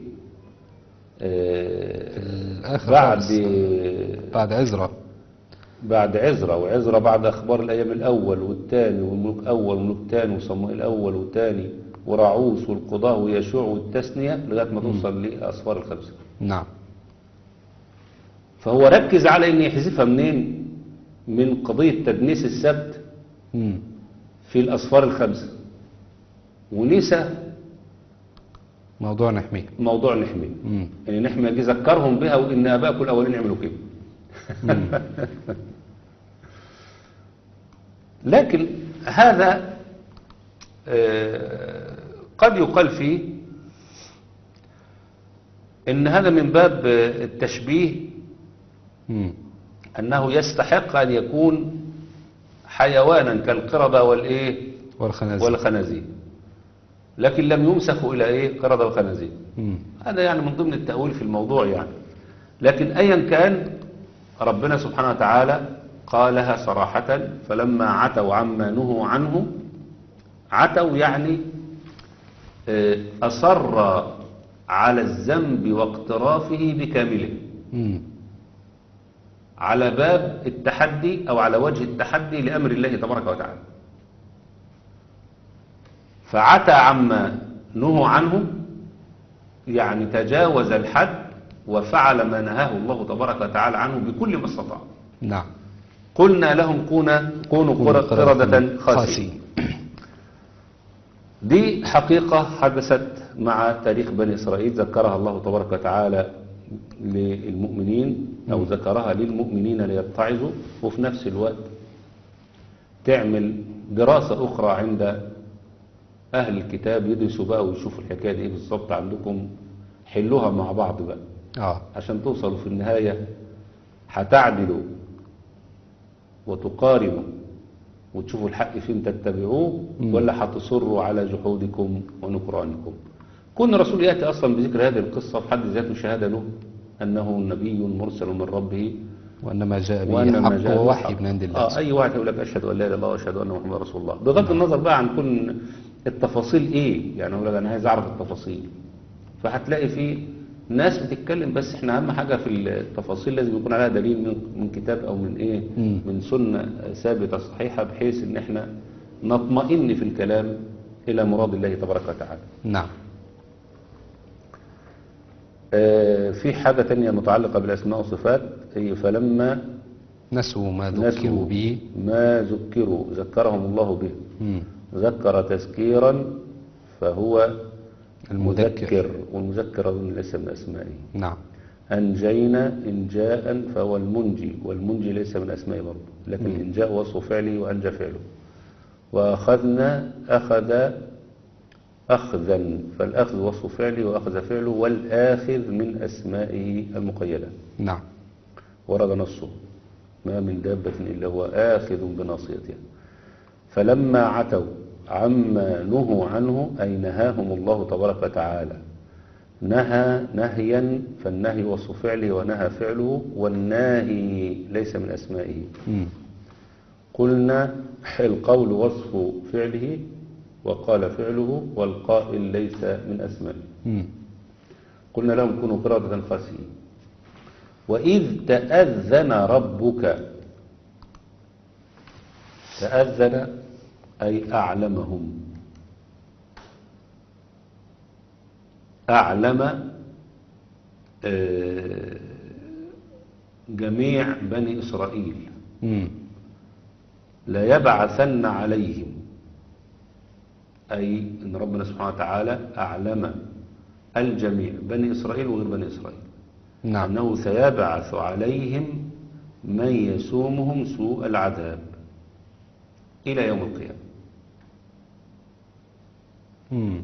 آه، الآخر بعد خالص. بعد عزرة بعد عزرا وعزرا بعد أخبار الأيام الأول والثاني والملوك أول والملوك الثاني وصموئيل الأول والثاني وراعوس والقضاء ويشوع والتثنية لغاية ما توصل لأسفار الخمسة نعم فهو ركز على ان يحذفها منين من قضية تدنيس السبت مم. في الأسفار الخمسة ونسى موضوع نحميه موضوع نحمية مم. يعني نحمية جه ذكرهم بها وإن آباءكم الأولين يعملوا كده لكن هذا آه، قد يقال فيه إن هذا من باب آه، التشبيه مم. أنه يستحق أن يكون حيوانا كالقردة والإيه والخنازير والخنازير لكن لم يمسخوا إلى إيه قردة وخنازير مم. هذا يعني من ضمن التأويل في الموضوع يعني لكن أيا كان ربنا سبحانه وتعالى قالها صراحة فلما عتوا عما نهوا عنه عتوا يعني آه، أصر على الذنب واقترافه بكامله مم. على باب التحدي أو على وجه التحدي لأمر الله تبارك وتعالى فعتى عما نهوا عنه يعني تجاوز الحد وفعل ما نهاه الله تبارك وتعالى عنه بكل ما استطاع نعم قلنا لهم كونا كونوا كونوا قر- قردة قردة خاسئين دي حقيقة حدثت مع تاريخ بني إسرائيل ذكرها الله تبارك وتعالى للمؤمنين أو ذكرها للمؤمنين ليتعظوا وفي نفس الوقت تعمل دراسة أخرى عند أهل الكتاب يدرسوا بقى ويشوفوا الحكاية دي إيه بالظبط عندكم حلوها مع بعض بقى اه عشان توصلوا في النهاية هتعدلوا وتقارنوا وتشوفوا الحق فين تتبعوه مم. ولا هتصروا على جحودكم ونكرانكم كون الرسول يأتي أصلا بذكر هذه القصة في حد ذاته شهادة له أنه نبي مرسل من ربه وانما جاء به وأن ما حق جاء ووحي بالحق. من عند الله آه أي واحد يقول لك أشهد أن لا إله إلا الله وأشهد أن محمد رسول الله بغض النظر بقى عن كل التفاصيل إيه يعني أقول لك أنا عايز أعرف التفاصيل فهتلاقي في ناس بتتكلم بس احنا أهم حاجة في التفاصيل لازم يكون عليها دليل من, من كتاب أو من إيه مم. من سنة ثابتة صحيحة بحيث إن احنا نطمئن في الكلام إلى مراد الله تبارك وتعالى نعم آه، في حاجة تانية متعلقة بالأسماء والصفات هي فلما نسوا ما ذكروا نسوا به ما ذكروا ذكرهم الله به مم. ذكر تذكيرا فهو المذكر مذكر والمذكر أظن ليس من أسمائه نعم أنجينا إنجاء فهو المنجي والمنجي ليس من أسمائه برضه لكن إنجاء وصف فعله وأنجى فعله وأخذنا أخذ أخذا فالأخذ وصف فعله وأخذ فعله والآخذ من أسمائه المقيدة نعم ورد نصه ما من دابة إلا هو آخذ بناصيتها فلما عتوا عما نهوا عنه أي نهاهم الله تبارك وتعالى نهى نهيا فالنهي وصف فعله ونهى فعله والناهي ليس من أسمائه مم. قلنا القول وصف فعله وقال فعله والقائل ليس من أسمائه مم. قلنا لهم كونوا قردة خاسئين وإذ تأذن ربك تأذن أي أعلمهم أعلم آه، جميع بني إسرائيل مم. لا يبعثن عليهم أي أن ربنا سبحانه وتعالى أعلم الجميع بني إسرائيل وغير بني إسرائيل نعم أنه سيبعث عليهم من يسومهم سوء العذاب إلى يوم القيامة مم.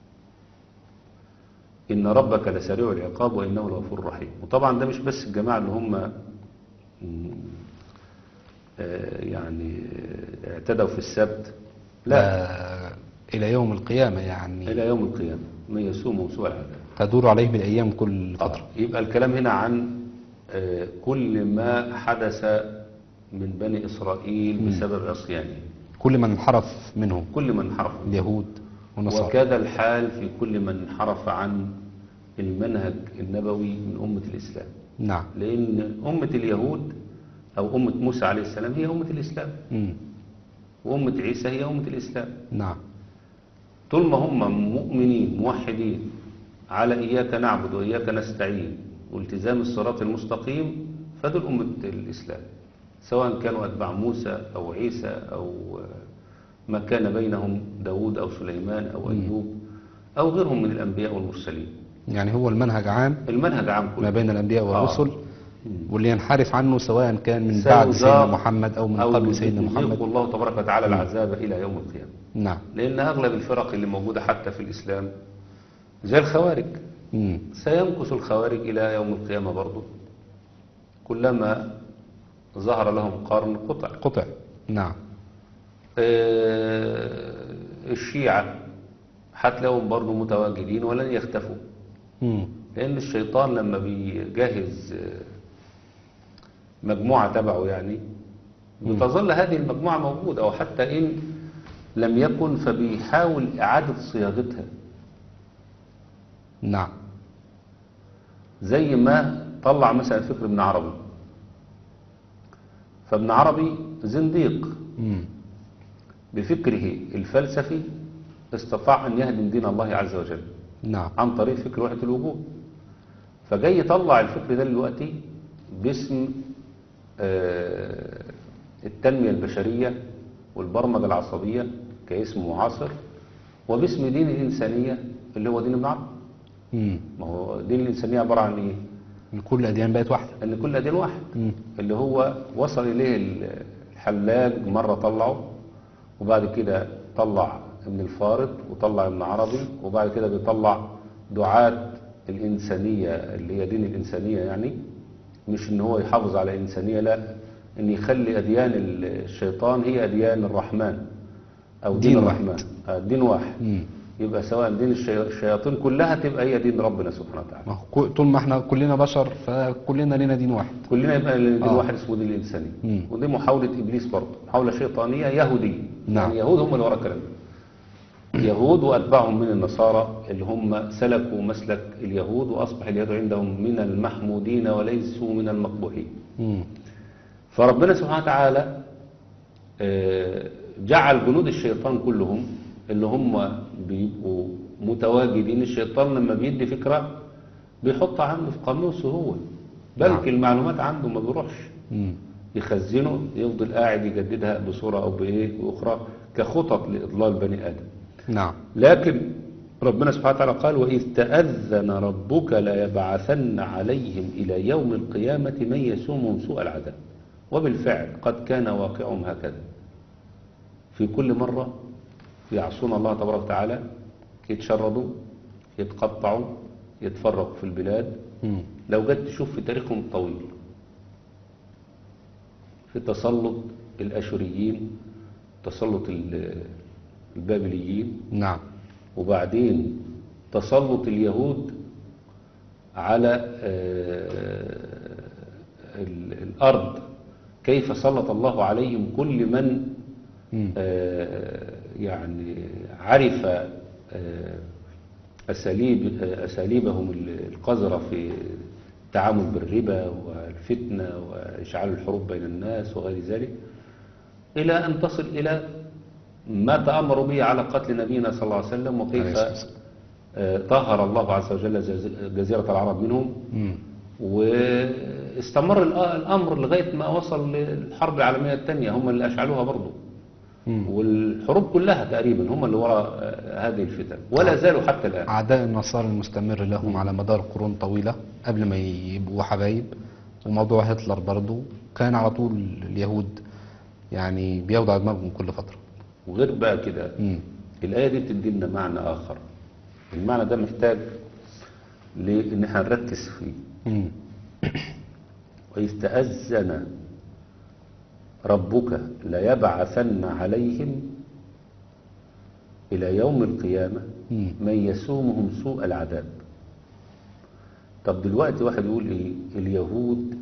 إن ربك لسريع العقاب وإنه لغفور رحيم وطبعا ده مش بس الجماعة اللي هم مم، آه، يعني آه، اعتدوا في السبت لا لا إلى يوم القيامة يعني إلى يوم القيامة من يسومهم سوء العذاب تدور عليه بالأيام كل فترة آه، يبقى الكلام هنا عن آه، كل ما حدث من بني إسرائيل بسبب عصيانهم كل من انحرف منهم كل من حرف اليهود والنصارى وكذا الحال في كل من انحرف عن المنهج النبوي من أمة الإسلام نعم لأن أمة اليهود أو أمة موسى عليه السلام هي أمة الإسلام مم. وأمة عيسى هي أمة الإسلام نعم طول ما هم مؤمنين موحدين على إياك نعبد وإياك نستعين والتزام الصراط المستقيم فدول أمة الإسلام سواء كانوا أتباع موسى أو عيسى أو ما كان بينهم داود أو سليمان أو أيوب أو غيرهم من الأنبياء والمرسلين يعني هو المنهج عام المنهج عام ما كله بين الأنبياء آه. والرسل واللي ينحرف عنه سواء كان من بعد سيذاق سيدنا محمد أو من أو قبل سيدنا يذيق محمد الله تبارك وتعالى العذاب إلى يوم القيامة نعم لأن أغلب الفرق اللي موجودة حتى في الإسلام زي الخوارج مم. سيمكث الخوارج إلى يوم القيامة برضه كلما ظهر لهم قرن قطع قطع نعم آه، الشيعة هتلاقيهم برضه متواجدين ولن يختفوا مم. لأن الشيطان لما بيجهز آه، مجموعة تبعه يعني بتظل هذه المجموعة موجودة أو حتى إن لم يكن فبيحاول إعادة صياغتها نعم زي ما طلع مثلا فكر ابن عربي فابن عربي زنديق مم. بفكره الفلسفي استطاع أن يهدم دين الله عز وجل نعم عن طريق فكر وحدة الوجود فجاي يطلع الفكر ده دلوقتي باسم آه، التنمية البشرية والبرمجة العصبية كاسم معاصر وباسم دين الإنسانية اللي هو دين ابن عربي مم. ما هو دين الإنسانية عبارة عن إيه؟ كل الأديان بقت واحدة ان كل دين واحد مم. اللي هو وصل اليه الحلاج مره طلعه وبعد كده طلع ابن الفارض وطلع ابن عربي وبعد كده بيطلع دعاة الإنسانية اللي هي دين الإنسانية يعني مش ان هو يحافظ على الإنسانية لا ان يخلي أديان الشيطان هي أديان الرحمن أو دين, دين الرحمن واحد. آه، دين واحد مم. يبقى سواء دين الشي- الشياطين كلها تبقى هي دين ربنا سبحانه وتعالى ما هو كو- طول ما احنا كلنا بشر فكلنا لنا دين واحد كلنا يبقى دين آه. واحد اسمه دين الانساني مم. ودي محاوله ابليس برضه محاوله شيطانيه يهوديه نعم. يعني يهود هم اللي ورا الكلام ده. يهود واتباعهم من النصارى اللي هم سلكوا مسلك اليهود واصبح اليهود عندهم من المحمودين وليسوا من المقبوحين مم. فربنا سبحانه وتعالى آه، جعل جنود الشيطان كلهم اللي هم بيبقوا متواجدين الشيطان لما بيدي فكرة بيحطها عنده في قاموسه هو بلكي نعم. المعلومات عنده ما بيروحش مم. يخزنه يفضل قاعد يجددها بصورة أو بإيه بأخرى كخطط لإضلال بني آدم نعم لكن ربنا سبحانه وتعالى قال وإذ تأذن ربك ليبعثن عليهم إلى يوم القيامة من يسومهم سوء العذاب وبالفعل قد كان واقعهم هكذا في كل مرة يعصون الله تبارك وتعالى يتشردوا يتقطعوا يتفرقوا في البلاد مم. لو جيت تشوف في تاريخهم الطويل في تسلط الأشوريين تسلط ال- البابليين نعم وبعدين تسلط اليهود على آه، ال- الأرض كيف سلط الله عليهم كل من مم. آه، يعني عرف آه، أساليب آه، أساليبهم القذرة في التعامل بالربا والفتنة وإشعال الحروب بين الناس وغير ذلك إلى أن تصل إلى ما تأمروا به على قتل نبينا صلى الله عليه وسلم عليه وكيف الصلاة والسلام. آه، طهر الله عز وجل جز- جزيرة العرب منهم مم. واستمر الأ- الأمر لغاية ما وصل للحرب العالمية الثانية هم اللي أشعلوها برضه مم. والحروب كلها تقريبا هم اللي وراء آه، هذه الفتن ولا زالوا حتى الآن أعداء النصارى المستمر لهم على مدار قرون طويلة قبل ما يبقوا حبايب وموضوع هتلر برضو كان على طول اليهود يعني بياخدوا على دماغهم كل فترة وغير بقى كده مم. الآية دي بتدي لنا معنى آخر المعنى ده محتاج لإن احنا نركز فيه مم. وإذ تأذن ربك ليبعثن عليهم إلى يوم القيامة مم. من يسومهم سوء العذاب طب دلوقتي واحد يقول إيه اليهود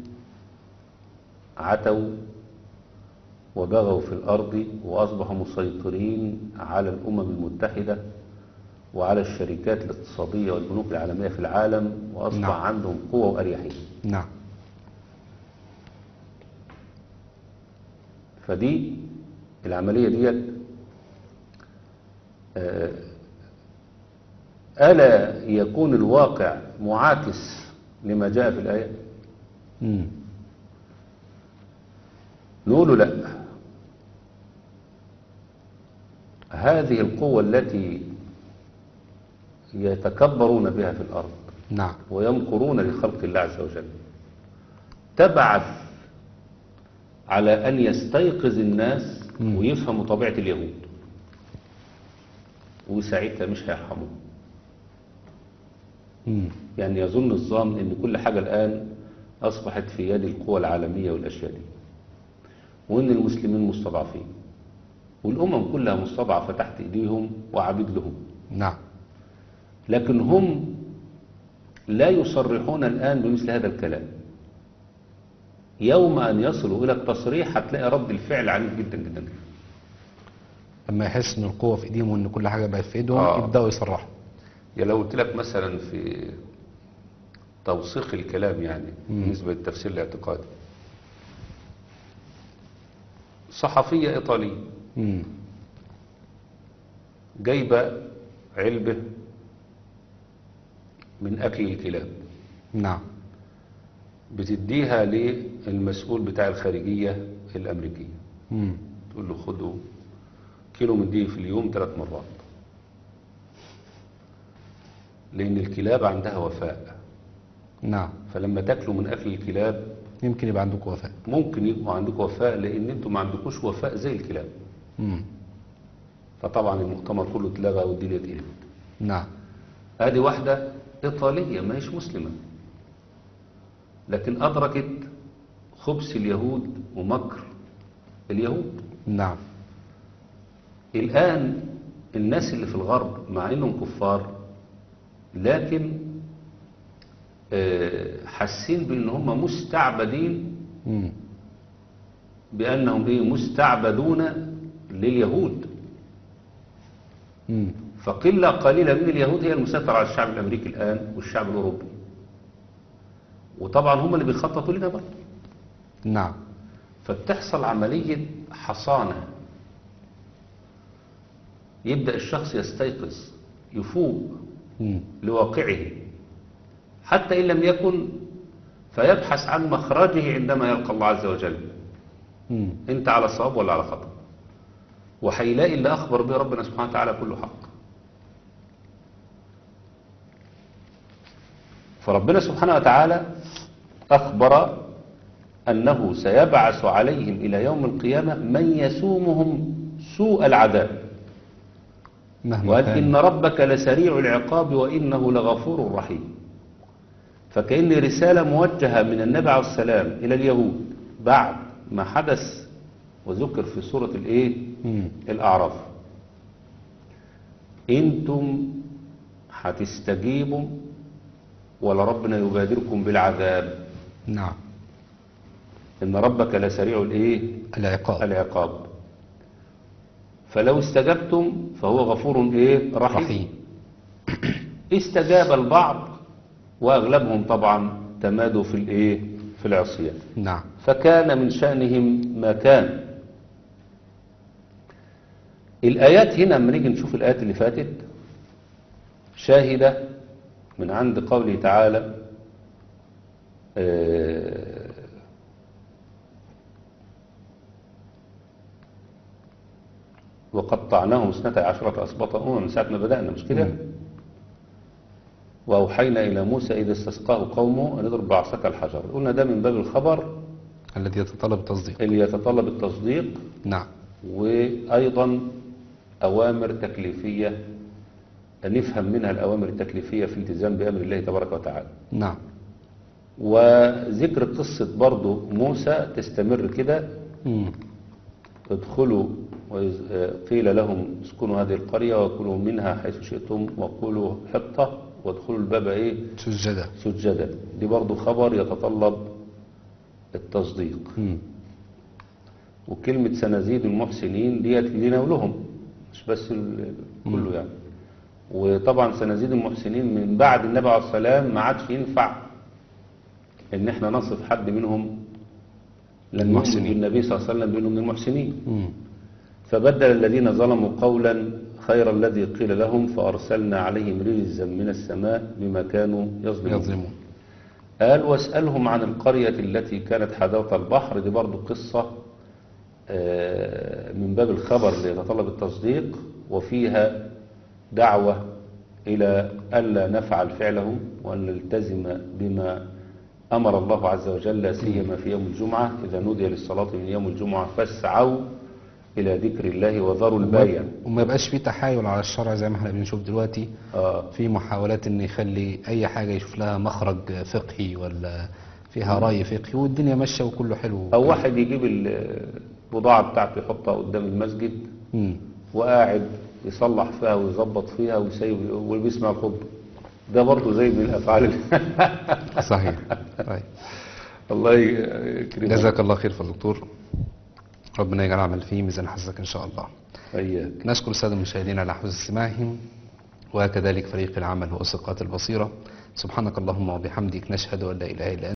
عتوا وبغوا في الأرض وأصبحوا مسيطرين على الأمم المتحدة وعلى الشركات الاقتصادية والبنوك العالمية في العالم وأصبح نعم. عندهم قوة وأريحية نعم فدي العملية ديت آه، ألا يكون الواقع معاكس لما جاء في الآية مم. نقول لا هذه القوة التي يتكبرون بها في الأرض نعم ويمكرون لخلق الله عز وجل تبعث على أن يستيقظ الناس مم. ويفهموا طبيعة اليهود وساعتها مش هيرحموه مم. يعني يظن الظان ان كل حاجة الآن أصبحت في يد القوى العالمية والأشياء دي وإن المسلمين مستضعفين والأمم كلها مستضعفة تحت إيديهم وعبيد لهم نعم لكن هم لا يصرحون الآن بمثل هذا الكلام يوم أن يصلوا إلى التصريح هتلاقي رد الفعل عنيف جدا جدا لما يحس ان القوة في ايديهم وان كل حاجة بقت في ايدهم آه. يبدأوا يصرحوا يعني لو قلت لك مثلا في توثيق الكلام يعني مم. بالنسبة للتفسير الاعتقادي صحفية إيطالية مم. جايبة علبة من أكل الكلاب نعم بتديها للمسؤول بتاع الخارجية الأمريكية مم. تقول له خدوا كيلو من دي في اليوم ثلاث مرات لأن الكلاب عندها وفاء نعم فلما تاكلوا من أكل الكلاب يمكن يبقى عندكم وفاة ممكن يبقوا عندكم وفاء لأن انتوا ما عندكوش وفاء زي الكلاب مم. فطبعا المؤتمر كله اتلغى والدنيا اتقلبت نعم هذه واحدة إيطالية ما هيش مسلمة لكن أدركت خبث اليهود ومكر اليهود نعم الآن الناس اللي في الغرب مع إنهم كفار لكن آه، حاسين بأن هم مستعبدين مم. بأنهم إيه مستعبدون لليهود مم. فقلة قليلة من اليهود هي المسيطرة على الشعب الأمريكي الآن والشعب الأوروبي وطبعا هم اللي بيخططوا لنا برضه نعم فبتحصل عملية حصانة يبدأ الشخص يستيقظ يفوق مم. لواقعه حتى إن لم يكن فيبحث عن مخرجه عندما يلقى الله عز وجل مم. انت على صواب ولا على خطأ وهيلاقي اللي أخبر به ربنا سبحانه وتعالى كله حق فربنا سبحانه وتعالى أخبر أنه سيبعث عليهم إلى يوم القيامة من يسومهم سوء العذاب مهما وقال كان إن ربك لسريع العقاب وإنه لغفور رحيم فكأن رسالة موجهة من النبي عليه السلام إلى اليهود بعد ما حدث وذكر في سورة الإيه مم. الأعراف انتم هتستجيبوا ولا ربنا يبادركم بالعذاب نعم إن ربك لسريع الإيه العقاب العقاب فلو استجبتم فهو غفور إيه رحيم, رحيم استجاب البعض وأغلبهم طبعا تمادوا في الإيه في العصيان نعم فكان من شأنهم ما كان الآيات هنا لما نيجي نشوف الآيات اللي فاتت شاهدة من عند قوله تعالى آه، وقطعناهم اثنتي عشرة أسباط أمم من ساعة ما بدأنا مش كده مم. وأوحينا إلى موسى إذا استسقاه قومه أن اضرب بعصاك الحجر قلنا ده من باب الخبر الذي يتطلب التصديق اللي يتطلب التصديق نعم وأيضا أوامر تكليفية نفهم منها الأوامر التكليفية في التزام بأمر الله تبارك وتعالى نعم وذكر قصة برضو موسى تستمر كده مم. ادخلوا وإذ- آه، قيل لهم اسكنوا هذه القرية وكلوا منها حيث شئتم وقولوا حطة وادخلوا الباب ايه سجدة سجدا دي برضو خبر يتطلب التصديق مم. وكلمة سنزيد المحسنين ديت لنا ولهم مش بس ال- كله يعني وطبعا سنزيد المحسنين من بعد النبي عليه السلام ما عادش ينفع ان احنا نصف حد منهم لم يؤمن المحسنين. بالنبي صلى الله عليه وسلم بانه من المحسنين مم. فبدل الذين ظلموا قولا خير الذي قيل لهم فأرسلنا عليهم رجزا من السماء بما كانوا يظلمون يظلمون قال واسألهم عن القرية التي كانت حدوة البحر دي برضو قصة آه، من باب الخبر اللي يتطلب التصديق وفيها دعوة إلى ألا نفعل فعله وأن نلتزم بما أمر الله عز وجل سيما في يوم الجمعة إذا نودي للصلاة من يوم الجمعة فاسعوا إلى ذكر الله وذروا البيع وما يبقاش فيه تحايل على الشرع زي ما احنا بنشوف دلوقتي آه في محاولات ان يخلي اي حاجة يشوف لها مخرج فقهي ولا فيها رأي فقهي والدنيا ماشية وكله حلو أو واحد يجيب البضاعة بتاعته يحطها قدام المسجد مم. وقاعد يصلح فيها ويظبط فيها ويسيب وبيسمع الخطبة ده برضه زي من الأفعال ال- صحيح طيب الله يكرمك جزاك الله خير فالدكتور ربنا يجعل عمل فيه ميزان حسنك ان شاء الله إياك نشكر السادة المشاهدين على حسن استماعهم وكذلك فريق العمل وأسقات البصيرة سبحانك اللهم وبحمدك نشهد أن لا إله إلا أنت